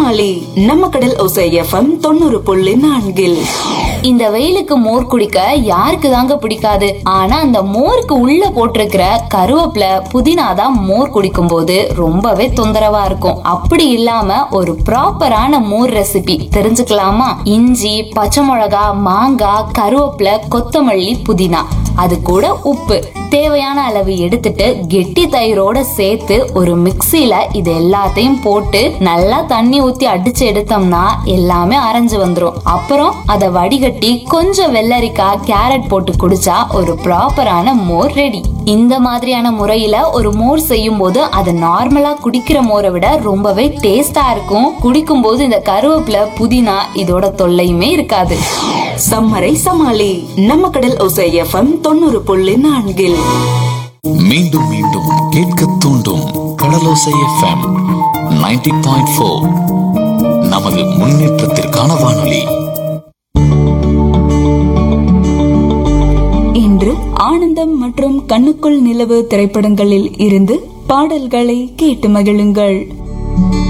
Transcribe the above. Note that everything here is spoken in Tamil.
சமாளி நம்ம கடல் ஒசை எஃப்எம் தொண்ணூறு புள்ளி நான்கில் இந்த வெயிலுக்கு மோர் குடிக்க யாருக்கு தாங்க பிடிக்காது ஆனா அந்த மோருக்கு உள்ள போட்டிருக்கிற கருவேப்பிலை புதினா தான் மோர் குடிக்கும் போது ரொம்பவே தொந்தரவா இருக்கும் அப்படி இல்லாம ஒரு ப்ராப்பரான மோர் ரெசிபி தெரிஞ்சுக்கலாமா இஞ்சி பச்சை மிளகா மாங்காய் கருவேப்பிலை கொத்தமல்லி புதினா அது கூட உப்பு தேவையான அளவு எடுத்துட்டு கெட்டி தயிரோட சேர்த்து ஒரு மிக்ஸில இது எல்லாத்தையும் போட்டு நல்லா தண்ணி ஊத்தி அடிச்சு எடுத்தோம்னா எல்லாமே அரைஞ்சு வந்துரும் அப்புறம் அதை வடிகட்டி கொஞ்சம் வெள்ளரிக்காய் கேரட் போட்டு குடிச்சா ஒரு ப்ராப்பரான மோர் ரெடி இந்த மாதிரியான முறையில ஒரு மோர் செய்யும் போது அது நார்மலா குடிக்கிற மோரை விட ரொம்பவே டேஸ்டா இருக்கும் குடிக்கும் போது இந்த கருவேப்பிலை புதினா இதோட தொல்லையுமே இருக்காது சம்மரை சமாளி நம்ம கடல் ஒசை எஃப்எம் தொண்ணூறு புள்ளி நான்கில் மீண்டும் மீண்டும் கேட்க தூண்டும் கடலோசை எஃப்எம் 90.4 பாயிண்ட் ஃபோர் நமது முன்னேற்றத்திற்கான வானொலி இன்று ஆனந்தம் மற்றும் கண்ணுக்குள் நிலவு திரைப்படங்களில் இருந்து பாடல்களை கேட்டு மகிழுங்கள்